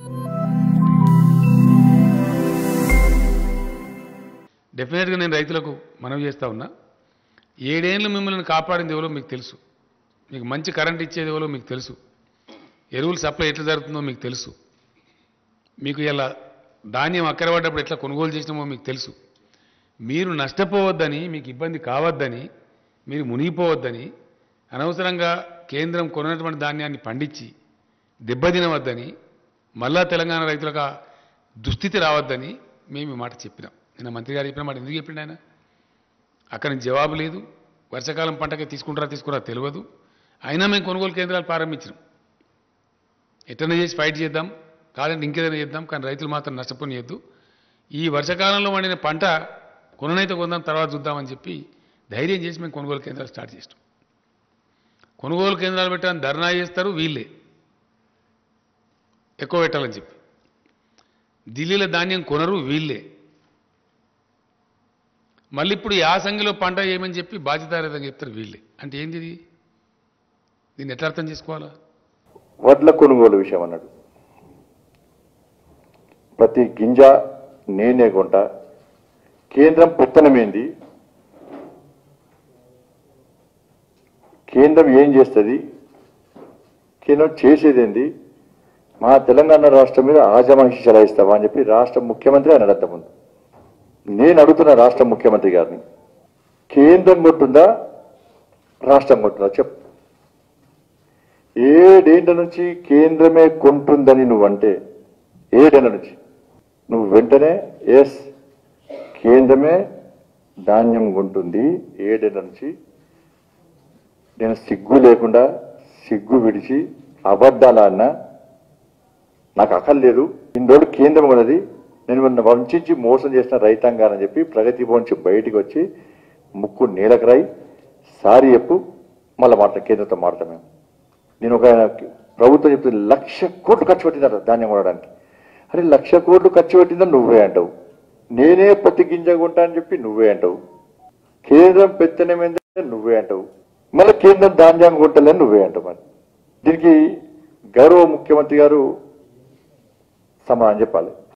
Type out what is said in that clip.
డెఫినెట్గా నేను రైతులకు మనవి చేస్తా ఉన్నా ఏడేళ్ళు మిమ్మల్ని కాపాడింది ఎవరో మీకు తెలుసు మీకు మంచి కరెంట్ ఇచ్చేది ఎవరో మీకు తెలుసు ఎరువులు సప్లై ఎట్లా జరుగుతుందో మీకు తెలుసు మీకు ఇలా ధాన్యం అక్కరపడ్డప్పుడు ఎట్లా కొనుగోలు చేసినామో మీకు తెలుసు మీరు నష్టపోవద్దని మీకు ఇబ్బంది కావద్దని మీరు మునిగిపోవద్దని అనవసరంగా కేంద్రం కొన్నటువంటి ధాన్యాన్ని పండించి దెబ్బతినవద్దని మళ్ళా తెలంగాణ రైతులకు ఆ దుస్థితి రావద్దని మేము ఈ మాట చెప్పినాం నిన్న మంత్రి గారు చెప్పిన మాట ఎందుకు చెప్పిండు ఆయన అక్కడి నుంచి జవాబు లేదు వర్షాకాలం పంటకే తీసుకుంటారా తీసుకురా తెలియదు అయినా మేము కొనుగోలు కేంద్రాలు ప్రారంభించినాం ఎట్లనే చేసి ఫైట్ చేద్దాం కాదంటే ఇంకేదైనా చేద్దాం కానీ రైతులు మాత్రం నష్టపోనియద్దు ఈ వర్షాకాలంలో వండిన పంట కొననైతే కొందాం తర్వాత చూద్దామని చెప్పి ధైర్యం చేసి మేము కొనుగోలు కేంద్రాలు స్టార్ట్ చేసినాం కొనుగోలు కేంద్రాలు పెట్టాలని ధర్నా చేస్తారు వీళ్ళే ఎక్కువ పెట్టాలని చెప్పి ఢిల్లీలో ధాన్యం కొనరు వీళ్ళే మళ్ళీ ఇప్పుడు యాసంగిలో పంట ఏమని చెప్పి బాధ్యతారహితంగా చెప్తారు వీళ్ళే అంటే ఏంది ఇది దీన్ని ఎట్లా అర్థం చేసుకోవాలా వడ్ల కొనుగోలు విషయం అన్నాడు ప్రతి గింజ నేనే కొంట కేంద్రం పుత్తనమేంది కేంద్రం ఏం చేస్తుంది కేంద్రం చేసేదేంది మా తెలంగాణ రాష్ట్రం మీద ఆజమాయిషి చలాయిస్తావా అని చెప్పి రాష్ట్ర ముఖ్యమంత్రి అని అడగద్ద ముందు నేను అడుగుతున్న రాష్ట్ర ముఖ్యమంత్రి గారిని కేంద్రం కొట్టుందా రాష్ట్రం కొట్టుందా చెప్పు ఏడేండ్ల నుంచి కేంద్రమే కొంటుందని నువ్వంటే ఏడేళ్ల నుంచి నువ్వు వెంటనే ఎస్ కేంద్రమే ధాన్యం కొంటుంది ఏడేళ్ల నుంచి నేను సిగ్గు లేకుండా సిగ్గు విడిచి అబద్ధాలా అన్నా నాకు అక్కలు లేదు ఇన్ని రోజులు కేంద్రం ఉన్నది నేను మొన్న వంచించి మోసం చేసిన రైతాంగానని చెప్పి ప్రగతి భవన్ నుంచి బయటికి వచ్చి ముక్కు నీలకు రాయి సారీ చెప్పు మళ్ళీ మాట్లాడ కేంద్రంతో మాట్లాడతాం మేము నేను ఒక ప్రభుత్వం చెప్తుంది లక్ష కోట్లు ఖర్చు పెట్టిందట ధాన్యం కొనడానికి అరే లక్ష కోట్లు ఖర్చు పెట్టిందని నువ్వే అంటావు నేనే పత్తి గింజ కొంటా అని చెప్పి నువ్వే అంటావు కేంద్రం పెత్తనమైందని నువ్వే అంటావు మళ్ళీ కేంద్రం ధాన్యం కొంటలేని నువ్వే అంటావు మరి దీనికి గౌరవ ముఖ్యమంత్రి గారు సమాధానం చెప్పాలి